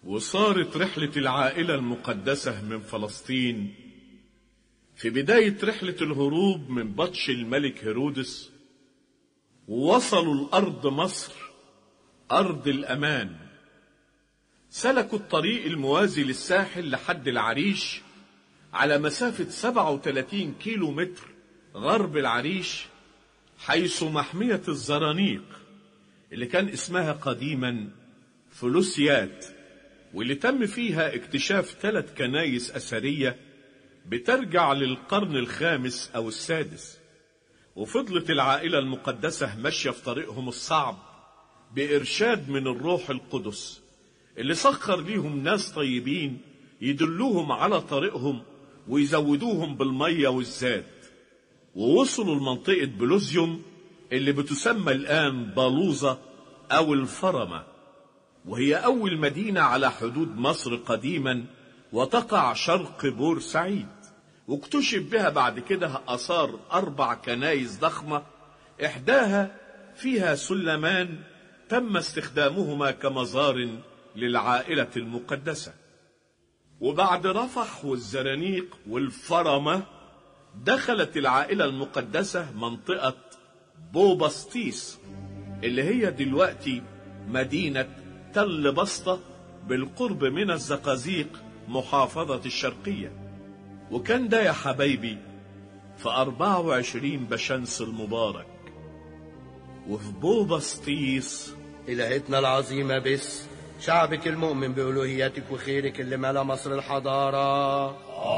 وصارت رحلة العائلة المقدسة من فلسطين في بداية رحلة الهروب من بطش الملك هيرودس ووصلوا الأرض مصر أرض الأمان سلكوا الطريق الموازي للساحل لحد العريش على مسافة 37 كيلو متر غرب العريش حيث محمية الزرانيق اللي كان اسمها قديما فلوسيات واللي تم فيها اكتشاف ثلاث كنايس أثرية بترجع للقرن الخامس أو السادس وفضلت العائلة المقدسة ماشية في طريقهم الصعب بإرشاد من الروح القدس اللي سخر ليهم ناس طيبين يدلوهم على طريقهم ويزودوهم بالمية والزاد ووصلوا لمنطقة بلوزيوم اللي بتسمى الآن بالوزة أو الفرمة وهي أول مدينة على حدود مصر قديما وتقع شرق بورسعيد واكتشف بها بعد كده آثار أربع كنايس ضخمة إحداها فيها سلمان تم استخدامهما كمزار للعائلة المقدسة وبعد رفح والزرانيق والفرمة دخلت العائلة المقدسة منطقة بوبسطيس اللي هي دلوقتي مدينة تل بسطة بالقرب من الزقازيق محافظة الشرقية وكان ده يا حبايبي في 24 بشمس المبارك وفي بوبسطيس إلهتنا العظيمة بس شعبك المؤمن بألوهيتك وخيرك اللي ملا مصر الحضارة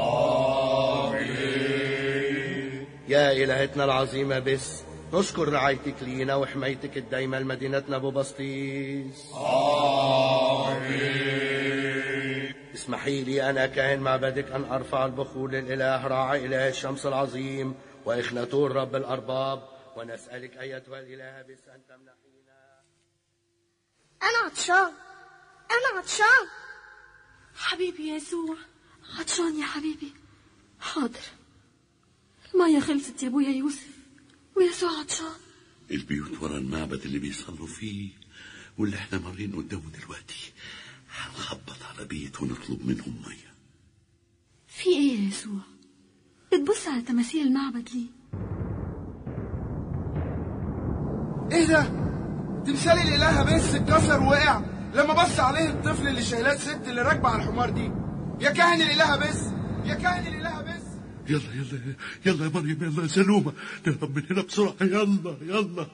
آمين يا إلهتنا العظيمة بس نشكر رعايتك لينا وحمايتك الدايمة لمدينتنا أبو بسطيس آمين اسمحي لي أنا كاهن معبدك أن أرفع البخور للإله راعي إله الشمس العظيم وإخناتور رب الأرباب ونسألك أيتها الإله بس أن تمنحينا أنا عطشان أنا عطشان حبيبي يسوع عطشان يا حبيبي حاضر المية خلصت يا ابويا يوسف ويسوع عطشان البيوت ورا المعبد اللي بيصلوا فيه واللي احنا مارين قدامه دلوقتي هنخبط على بيت ونطلب منهم ميه في ايه يا يسوع بتبص على تماثيل المعبد ليه ايه ده تمثال الاله بس اتكسر ووقع لما بص عليه الطفل اللي شايلاه الست اللي راكبه على الحمار دي يا كاهن الاله بس يا كاهن الاله بس يلا يلا يلا يا مريم يلا يا سلومة نهرب من هنا بسرعة يلا يلا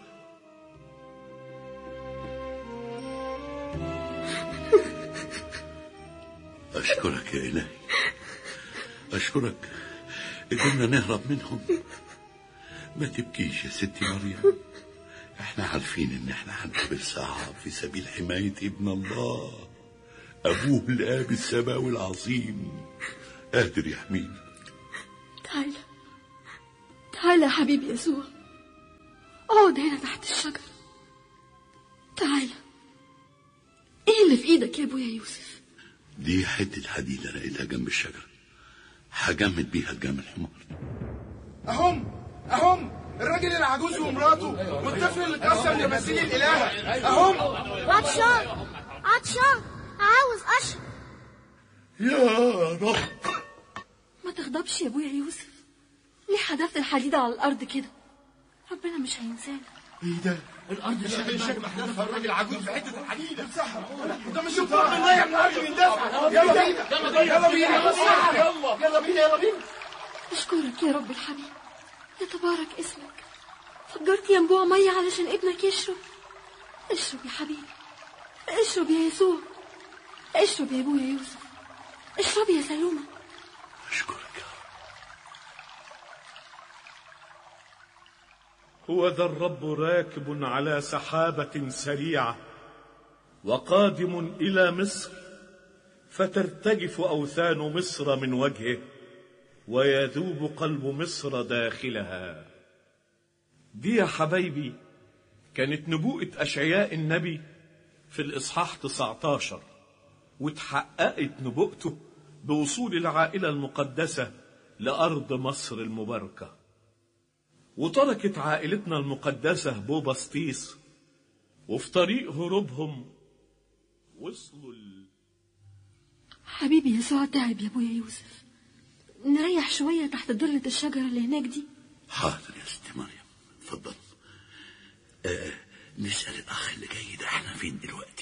أشكرك يا إلهي أشكرك قدرنا نهرب منهم ما تبكيش يا ستي مريم احنا عارفين ان احنا هنقابل صعب في سبيل حماية ابن الله أبوه الآب السماوي العظيم قادر يحمينا تعالى تعالى يا حبيبي يسوع اقعد هنا تحت الشجرة تعالى ايه اللي في ايدك يا ابويا يوسف دي حتة حديد أنا لقيتها جنب الشجرة هجمد بيها الجمل الحمار اهم اهم الراجل العجوز ومراته والطفل اللي اتكسر تماثيل الاله اهم عطشان عطشان عاوز أشرب يا رب ما تغضبش يا ابويا يوسف ليه حدفت الحديدة على الارض كده ربنا مش هينسانا ايه ده الراجل عجوز في حته الحديده ده مش الطفل الميه من الارض بيندفع يلا بينا يلا بينا يلا يلا بينا يلا بينا اشكرك يا رب الحبيب يتبارك اسمك فجرت ينبوع مية علشان ابنك يشرب اشرب يا حبيبي اشرب يا يسوع اشرب يا ابويا يوسف اشرب يا سلومة أشكرك يا رب هو ذا الرب راكب على سحابة سريعة وقادم إلى مصر فترتجف أوثان مصر من وجهه ويذوب قلب مصر داخلها دي يا حبايبي كانت نبوءة أشعياء النبي في الإصحاح 19 وتحققت نبوءته بوصول العائلة المقدسة لأرض مصر المباركة وتركت عائلتنا المقدسة بوبسطيس وفي طريق هروبهم وصلوا ال... حبيبي يسوع تعب يا ابويا يوسف نريح شوية تحت ظلة الشجرة اللي هناك دي حاضر يا ست مريم اتفضل آه نسأل الأخ اللي جاي ده احنا فين دلوقتي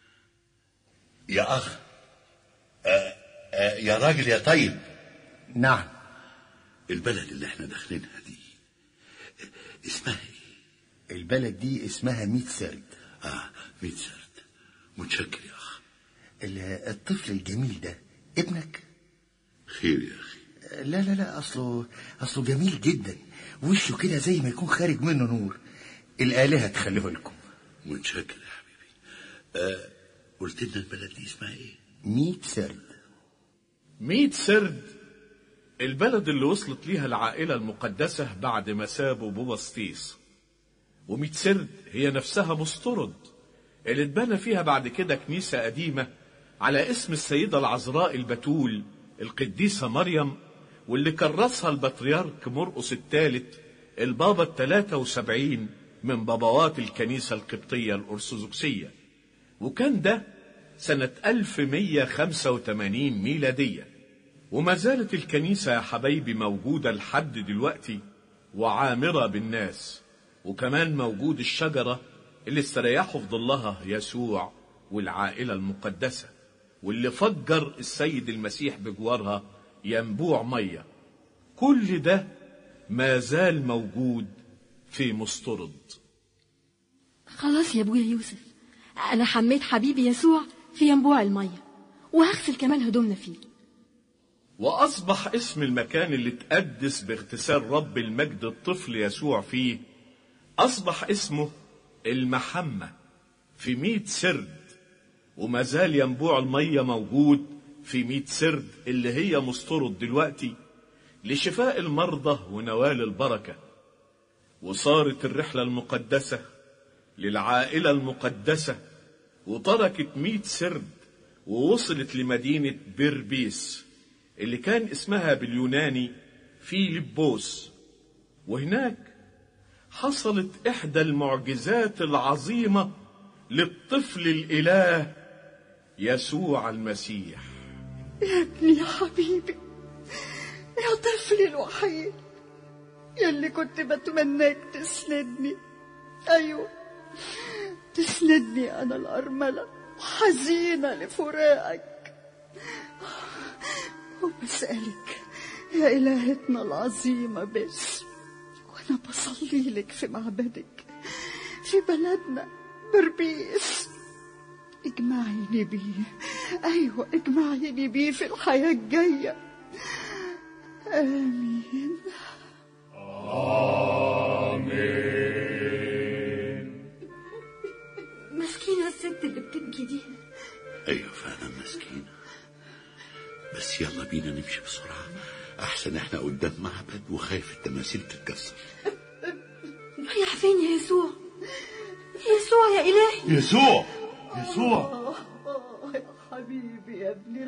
يا أخ آه آه يا راجل يا طيب نعم البلد اللي احنا داخلينها دي آه، اسمها ايه؟ البلد دي اسمها ميت سرد اه ميت سرد متشكر يا أخ ال- الطفل الجميل ده ابنك خير يا أخي لا لا لا اصله اصله جميل جدا وشه كده زي ما يكون خارج منه نور الآلهة تخليه لكم متشكر يا حبيبي آه قلت لنا البلد دي اسمها ايه؟ ميت سرد ميت سرد البلد اللي وصلت ليها العائلة المقدسة بعد ما سابوا بوسطيس وميت سرد هي نفسها مسترد اللي اتبنى فيها بعد كده كنيسة قديمة على اسم السيدة العذراء البتول القديسة مريم واللي كرسها البطريرك مرقس الثالث البابا الثلاثة وسبعين من بابوات الكنيسة القبطية الأرثوذكسية وكان ده سنة 1185 ميلادية وما زالت الكنيسة يا حبايبي موجودة لحد دلوقتي وعامرة بالناس وكمان موجود الشجرة اللي استريحوا في ظلها يسوع والعائلة المقدسة واللي فجر السيد المسيح بجوارها ينبوع مية كل ده ما زال موجود في مسترد خلاص يا ابويا يوسف انا حميت حبيبي يسوع في ينبوع المية وهغسل كمان هدومنا فيه وأصبح اسم المكان اللي تقدس باغتسال رب المجد الطفل يسوع فيه أصبح اسمه المحمة في ميت سرد وما زال ينبوع المية موجود في ميت سرد اللي هي مسترد دلوقتي لشفاء المرضى ونوال البركة وصارت الرحلة المقدسة للعائلة المقدسة وتركت ميت سرد ووصلت لمدينة بيربيس اللي كان اسمها باليوناني فيلبوس وهناك حصلت إحدى المعجزات العظيمة للطفل الإله يسوع المسيح يا ابني يا حبيبي يا طفلي الوحيد يلي كنت بتمناك تسندني ايوه تسندني انا الارمله وحزينه لفراقك وبسالك يا الهتنا العظيمه بس وانا بصلي لك في معبدك في بلدنا بربيس اجمعيني بيه ايوه اجمعيني بيه في الحياه الجايه امين مسكينة الست اللي بتبكي دي ايوه فعلا مسكينة بس يلا بينا نمشي بسرعة احسن احنا قدام معبد وخايف التماثيل تتكسر رايح فين يا يسوع يسوع يا إلهي يسوع يسوع آه، يا حبيبي يا ابني